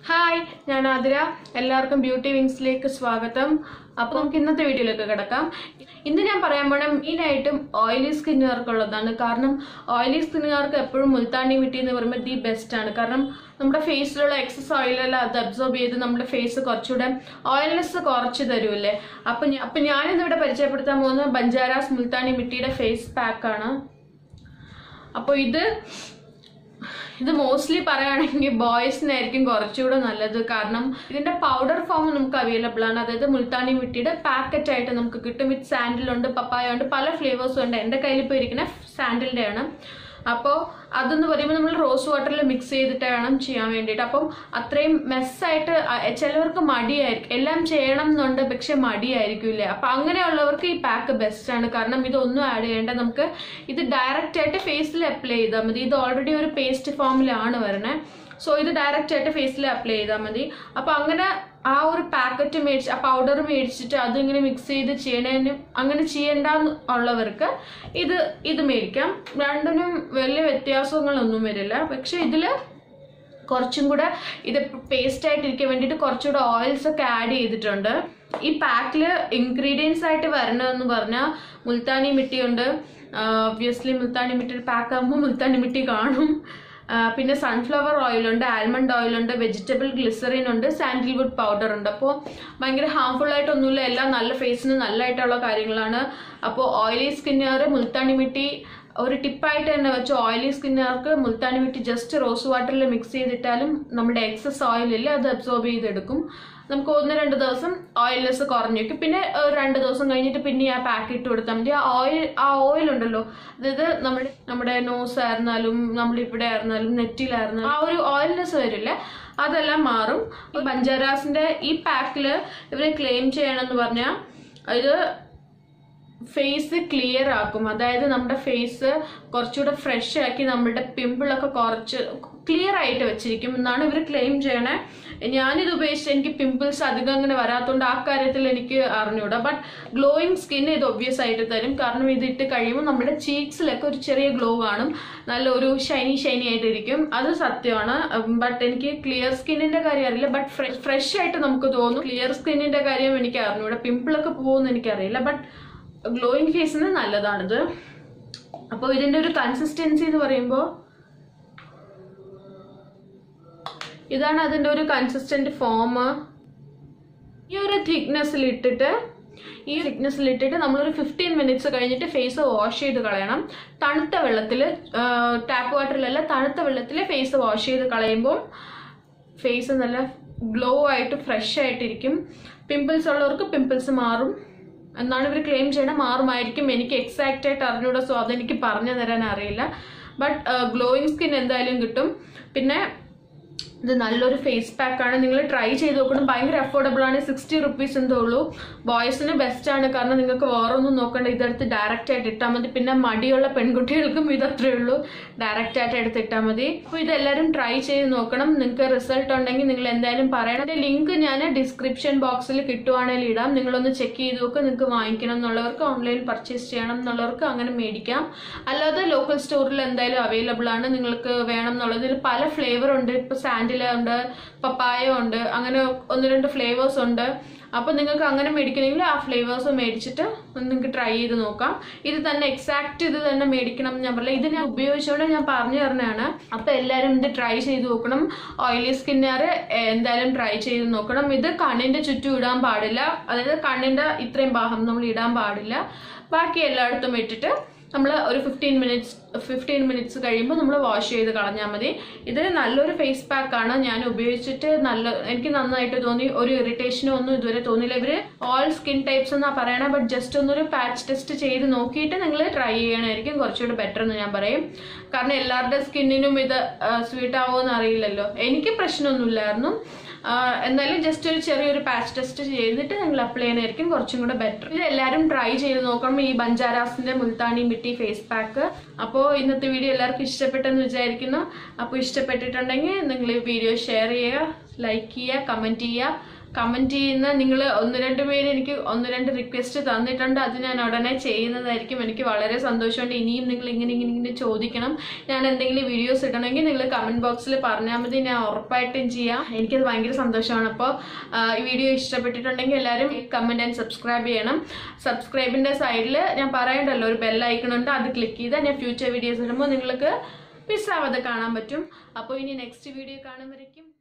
hi ഞാൻ ആതിര എല്ലാവർക്കും beauty വിങ്സിലേക്ക് സ്വാഗതം അപ്പോൾ നമുക്ക് ഇന്നത്തെ വീഡിയോയിലേക്ക് കിടക്കാം ഇന്ന് ഞാൻ പറയാൻ പോണ മെയിനായിട്ടും ഓയിലി സ്കിന്നുകാർക്കുള്ളതാണ് കാരണം ഓയിലി സ്കിന്നുകാർക്ക് എപ്പോഴും മുൽത്താണി മിട്ടി എന്ന് പറയുമ്പോൾ ദി ബെസ്റ്റ് ആണ് കാരണം നമ്മുടെ ഫേസിലുള്ള എക്സസ് ഓയിലെല്ലാം അത് അബ്സോർബ് ചെയ്ത് നമ്മുടെ ഫേസ് കുറച്ചുകൂടെ ഓയിൽനെസ് കുറച്ച് തരുമല്ലേ അപ്പം ഞാൻ അപ്പം ഞാനിന്നിവിടെ പരിചയപ്പെടുത്താൻ പോകുന്നത് ബഞ്ചാരാസ് മുൽത്താണി മിട്ടിയുടെ ഫേസ് പാക്കാണ് അപ്പോൾ ഇത് ഇത് മോസ്റ്റ്ലി പറയുകയാണെങ്കിൽ ബോയ്സിനായിരിക്കും കുറച്ചുകൂടെ നല്ലത് കാരണം ഇതിന്റെ പൗഡർ ഫോം നമുക്ക് അവൈലബിൾ ആണ് അതായത് മുൾത്താനി മിട്ടിയുടെ പാക്കറ്റ് ആയിട്ട് നമുക്ക് കിട്ടും വിത്ത് സാൻഡിൽ ഉണ്ട് പപ്പായ ഉണ്ട് പല ഫ്ലേവേഴ്സും ഉണ്ട് എൻ്റെ കയ്യിൽ ഇപ്പോൾ ഇരിക്കുന്ന സാൻഡിലിൻ്റെ ആണ് അപ്പോൾ അതെന്ന് പറയുമ്പോൾ നമ്മൾ റോസ് വാട്ടറിൽ മിക്സ് ചെയ്തിട്ട് വേണം ചെയ്യാൻ വേണ്ടിയിട്ട് അപ്പം അത്രയും മെസ്സായിട്ട് ചിലവർക്ക് മടിയായിരിക്കും എല്ലാം ചെയ്യണം എന്നുണ്ട് പക്ഷെ മടിയായിരിക്കില്ലേ അപ്പം അങ്ങനെയുള്ളവർക്ക് ഈ പാക്ക് ബെസ്റ്റ് ആണ് കാരണം ഇതൊന്നും ആഡ് ചെയ്യേണ്ട നമുക്ക് ഇത് ഡയറക്റ്റ് ആയിട്ട് ഫേസിൽ അപ്ലൈ ചെയ്താൽ മതി ഇത് ഓൾറെഡി ഒരു പേസ്റ്റ് ഫോമിലാണ് വരണേ സോ ഇത് ഡയറക്റ്റ് ആയിട്ട് ഫേസിൽ അപ്ലൈ ചെയ്താൽ മതി അപ്പോൾ അങ്ങനെ ആ ഒരു പാക്കറ്റ് മേടിച്ച് ആ പൗഡർ മേടിച്ചിട്ട് അതിങ്ങനെ മിക്സ് ചെയ്ത് ചെയ്യണതിന് അങ്ങനെ ചെയ്യണ്ട ഉള്ളവർക്ക് ഇത് ഇത് മേടിക്കാം രണ്ടിനും വലിയ വ്യത്യാസങ്ങളൊന്നും വരില്ല പക്ഷെ ഇതിൽ കുറച്ചും കൂടെ ഇത് പേസ്റ്റ് ആയിട്ടിരിക്കാൻ വേണ്ടിയിട്ട് കുറച്ചുകൂടെ ഓയിൽസ് ഒക്കെ ആഡ് ചെയ്തിട്ടുണ്ട് ഈ പാക്കിൽ ഇൻഗ്രീഡിയൻസ് ആയിട്ട് വരണമെന്ന് പറഞ്ഞാൽ മുൽത്താനി മിട്ടിയുണ്ട് ഒബ്വിയസ്ലി മുൽത്താനി മിട്ടി പാക്ക് ആകുമ്പോൾ മുൽത്താനി മിട്ടി കാണും ആ, പിന്നെ സൺഫ്ലവർ ഓയിലുണ്ട് ആൽമണ്ട് ഓയിലുണ്ട് വെജിറ്റബിൾ ഗ്ലിസറിൻ ഉണ്ട് സാൻഡിൽവുഡ് പൗഡർ ഉണ്ട് അപ്പോൾ ഭയങ്കര ഹാംഫുൾ ആയിട്ടൊന്നുമില്ല എല്ലാം നല്ല ഫേസിന് നല്ലതായിട്ടുള്ള കാര്യങ്ങളാണ് അപ്പോൾ ഓയിലി സ്കിന്നുകാർ മുൽത്താണി മിട്ടി ഒരു ടിപ്പായിട്ട് തന്നെ വെച്ച് ഓയിലി സ്കിന്നുകാർക്ക് മുൽത്താണി മിട്ടി ജസ്റ്റ് റോസ് വാട്ടറിൽ മിക്സ് ചെയ്തിട്ടാലും നമ്മുടെ എക്സസ് ഓയിലില്ലേ അത് അബ്സോർബ് ചെയ്തെടുക്കും നമുക്ക് ഒന്ന് രണ്ട് ദിവസം ഓയിൽനെസ് കുറഞ്ഞു വെക്കും പിന്നെ ഒരു രണ്ട് ദിവസം കഴിഞ്ഞിട്ട് പിന്നെ ആ പാക്ക് ഇട്ട് കൊടുത്താൽ മതി ആ ഓയിൽ ആ ഓയിൽ ഉണ്ടല്ലോ അതായത് നമ്മുടെ നമ്മുടെ നോസ് ആയിരുന്നാലും നമ്മളിവിടെ ആയിരുന്നാലും നെറ്റിലായിരുന്നാലും ആ ഒരു ഓയിൽനെസ് വരില്ലേ അതെല്ലാം മാറും ഈ ബഞ്ചാരാസിന്റെ ഈ പാക്കിൽ ഇവര് ക്ലെയിം ചെയ്യണമെന്ന് പറഞ്ഞാൽ ഇത് ഫേസ് ക്ലിയർ ആക്കും അതായത് നമ്മുടെ ഫേസ് കുറച്ചുകൂടെ ഫ്രഷ് ആക്കി നമ്മുടെ പിമ്പിളൊക്കെ കുറച്ച് ക്ലിയർ ആയിട്ട് വെച്ചിരിക്കും എന്നാണ് ഇവർ ക്ലെയിം ചെയ്യണേ ഞാനിത് ഉപയോഗിച്ച് എനിക്ക് പിമ്പിൾസ് അധികം അങ്ങനെ വരാത്തതുകൊണ്ട് ആ കാര്യത്തിൽ എനിക്ക് അറിഞ്ഞൂടാ ബട്ട് ഗ്ലോയിങ് സ്കിൻ ഇത് ഒബ്വിയസ് ആയിട്ട് തരും കാരണം ഇത് ഇട്ട് കഴിയുമ്പോൾ നമ്മുടെ ചീക്സിലൊക്കെ ഒരു ചെറിയ ഗ്ലോ കാണും നല്ല ഒരു ഷൈനി ഷൈനി ആയിട്ടിരിക്കും അത് സത്യമാണ് ബട്ട് എനിക്ക് ക്ലിയർ സ്കിന്നിന്റെ കാര്യം അറിയില്ല ബട്ട് ഫ്രഷ് ആയിട്ട് നമുക്ക് തോന്നും ക്ലിയർ സ്കിന്നിന്റെ കാര്യം എനിക്ക് അറിഞ്ഞൂടാ പിമ്പിളൊക്കെ പോകുമെന്ന് എനിക്കറിയില്ല ബട്ട് ഗ്ലോയിങ് ഫേസിന് നല്ലതാണിത് അപ്പോൾ ഇതിന്റെ ഒരു കൺസിസ്റ്റൻസി എന്ന് പറയുമ്പോൾ ഇതാണ് അതിന്റെ ഒരു കൺസിസ്റ്റന്റ് ഫോം ഈ ഒരു തിക്നെസ്സിൽ ഇട്ടിട്ട് ഈ തിക്നെസ്സിൽ ഇട്ടിട്ട് നമ്മളൊരു ഫിഫ്റ്റീൻ മിനിറ്റ്സ് കഴിഞ്ഞിട്ട് ഫേസ് വാഷ് ചെയ്ത് കളയണം തണുത്ത വെള്ളത്തിൽ ടാപ്പ് വാട്ടറിലല്ല തണുത്ത വെള്ളത്തിൽ ഫേസ് വാഷ് ചെയ്ത് കളയുമ്പോൾ ഫേസ് നല്ല ഗ്ലോ ആയിട്ട് ഫ്രഷ് ആയിട്ടിരിക്കും പിമ്പിൾസ് ഉള്ളവർക്ക് പിമ്പിൾസ് മാറും എന്നാണ് ഇവർ ക്ലെയിം ചെയ്യണത് മാറുമായിരിക്കും എനിക്ക് എക്സാക്റ്റ് ആയിട്ട് അറിഞ്ഞൂടാ സോ അതെനിക്ക് പറഞ്ഞു തരാൻ അറിയില്ല ബട്ട് ഗ്ലോയിങ് സ്കിൻ എന്തായാലും കിട്ടും പിന്നെ ഇത് നല്ലൊരു ഫേസ് പാക്ക് ആണ് നിങ്ങൾ ട്രൈ ചെയ്ത് നോക്കണം ഭയങ്കര അഫോർഡബിൾ ആണ് സിക്സ്റ്റി റുപ്പീസ് എന്തേ ഉള്ളൂ ബോയ്സിന് ബെസ്റ്റ് ആണ് കാരണം നിങ്ങൾക്ക് വേറൊന്നും നോക്കണ്ട ഇതെടുത്ത് ഡയറക്റ്റ് ആയിട്ട് ഇട്ടാൽ മതി പിന്നെ മടിയുള്ള പെൺകുട്ടികൾക്കും ഇത് അത്രേ ഉള്ളൂ ഡയറക്റ്റ് ആയിട്ട് എടുത്ത് ഇട്ടാൽ മതി അപ്പോൾ ഇതെല്ലാവരും ട്രൈ ചെയ്ത് നോക്കണം നിങ്ങൾക്ക് റിസൾട്ട് ഉണ്ടെങ്കിൽ നിങ്ങൾ എന്തായാലും പറയണം അതിന്റെ ലിങ്ക് ഞാൻ ഡിസ്ക്രിപ്ഷൻ ബോക്സിൽ കിട്ടുവാണെങ്കിൽ ഇടാം നിങ്ങളൊന്ന് ചെക്ക് ചെയ്ത് നോക്കുക നിങ്ങൾക്ക് വാങ്ങിക്കണം എന്നുള്ളവർക്ക് ഓൺലൈൻ പർച്ചേസ് ചെയ്യണം എന്നുള്ളവർക്ക് അങ്ങനെ മേടിക്കാം അല്ലാതെ ലോക്കൽ സ്റ്റോറിൽ എന്തായാലും അവൈലബിൾ ആണ് നിങ്ങൾക്ക് വേണം എന്നുള്ളത് ഇതിൽ പല ഫ്ലേവർ ഉണ്ട് ഇപ്പോൾ സാൻഡില ഉണ്ട് പപ്പായ ഉണ്ട് അങ്ങനെ ഒന്ന് രണ്ട് ഫ്ലേവേഴ്സ് ഉണ്ട് അപ്പോൾ നിങ്ങൾക്ക് അങ്ങനെ മേടിക്കണമെങ്കിൽ ആ ഫ്ലേവേഴ്സ് മേടിച്ചിട്ട് നിങ്ങൾക്ക് ട്രൈ ചെയ്ത് നോക്കാം ഇത് തന്നെ എക്സാക്ട് ഇത് തന്നെ മേടിക്കണം എന്ന് ഞാൻ പറയില്ല ഇത് ഞാൻ ഉപയോഗിച്ചുകൊണ്ട് ഞാൻ പറഞ്ഞു തരുന്നതാണ് അപ്പോൾ എല്ലാവരും ഇത് ട്രൈ ചെയ്ത് നോക്കണം ഓയിലി സ്കിന്നുകാർ എന്തായാലും ട്രൈ ചെയ്ത് നോക്കണം ഇത് കണ്ണിൻ്റെ ചുറ്റും ഇടാൻ പാടില്ല അതായത് കണ്ണിൻ്റെ ഇത്രയും ഭാഗം നമ്മൾ ഇടാൻ പാടില്ല ബാക്കി എല്ലായിടത്തും ഇട്ടിട്ട് നമ്മൾ ഒരു ഫിഫ്റ്റീൻ മിനിറ്റ്സ് ഫിഫ്റ്റീൻ മിനിറ്റ്സ് കഴിയുമ്പോൾ നമ്മൾ വാഷ് ചെയ്ത് കളഞ്ഞാൽ മതി ഇത് നല്ലൊരു ഫേസ് പാക്ക് ആണ് ഞാൻ ഉപയോഗിച്ചിട്ട് നല്ല എനിക്ക് നന്നായിട്ട് തോന്നി ഒരു ഇറിറ്റേഷനോ ഒന്നും ഇതുവരെ തോന്നിയില്ല ഇവര് ഓൾ സ്കിൻ ടൈപ്സ് എന്നാ പറയണേ ബട്ട് ജസ്റ്റ് ഒന്നൊരു പാച്ച് ടെസ്റ്റ് ചെയ്ത് നോക്കിയിട്ട് നിങ്ങൾ ട്രൈ ചെയ്യണമായിരിക്കും കുറച്ചുകൂടി ബെറ്റർ എന്ന് ഞാൻ പറയും കാരണം എല്ലാവരുടെ സ്കിന്നിനും ഇത് സ്വീറ്റ് ആവുമെന്ന് അറിയില്ലല്ലോ എനിക്ക് പ്രശ്നമൊന്നുമില്ലായിരുന്നു ആഹ് എന്തായാലും ജസ്റ്റ് ഒരു ചെറിയൊരു പാച്ച് ടെസ്റ്റ് ചെയ്തിട്ട് നിങ്ങൾ അപ്ലൈ ചെയ്യണമായിരിക്കും കുറച്ചും കൂടെ ബെറ്റർ ഇത് എല്ലാവരും ട്രൈ ചെയ്ത് നോക്കണം ഈ ബഞ്ചാരാസിന്റെ മുൽത്താനി മിട്ടി ഫേസ് പാക്ക് അപ്പോൾ ഇന്നത്തെ വീഡിയോ എല്ലാവർക്കും ഇഷ്ടപ്പെട്ടെന്ന് വിചാരിക്കുന്നു അപ്പോൾ ഇഷ്ടപ്പെട്ടിട്ടുണ്ടെങ്കിൽ നിങ്ങൾ ഈ വീഡിയോ ഷെയർ ചെയ്യുക ലൈക്ക് ചെയ്യുക കമൻറ്റ് ചെയ്യുക കമൻറ്റ് ചെയ്യുന്ന നിങ്ങൾ ഒന്ന് രണ്ട് പേര് എനിക്ക് ഒന്ന് രണ്ട് റിക്വസ്റ്റ് തന്നിട്ടുണ്ട് അത് ഞാൻ ഉടനെ ചെയ്യുന്നതായിരിക്കും എനിക്ക് വളരെ സന്തോഷമുണ്ട് ഇനിയും നിങ്ങൾ ഇങ്ങനെ ഇങ്ങനെ ഇങ്ങനെ ചോദിക്കണം ഞാൻ എന്തെങ്കിലും വീഡിയോസ് ഇടണമെങ്കിൽ നിങ്ങൾ കമൻറ്റ് ബോക്സിൽ പറഞ്ഞാൽ മതി ഞാൻ ഉറപ്പായിട്ടും ചെയ്യാം എനിക്കത് ഭയങ്കര സന്തോഷമാണ് അപ്പോൾ ഈ വീഡിയോ ഇഷ്ടപ്പെട്ടിട്ടുണ്ടെങ്കിൽ എല്ലാവരും കമൻറ്റ് ആൻഡ് സബ്സ്ക്രൈബ് ചെയ്യണം സബ്സ്ക്രൈബിൻ്റെ സൈഡിൽ ഞാൻ പറയണ്ടല്ലോ ഒരു ബെൽ ഐക്കണുണ്ട് അത് ക്ലിക്ക് ചെയ്താൽ ഞാൻ ഫ്യൂച്ചർ വീഡിയോസ് ഇടുമ്പോൾ നിങ്ങൾക്ക് മിസ്സാവാതെ കാണാൻ പറ്റും അപ്പോൾ ഇനി നെക്സ്റ്റ് വീഡിയോ കാണുമ്പോഴേക്കും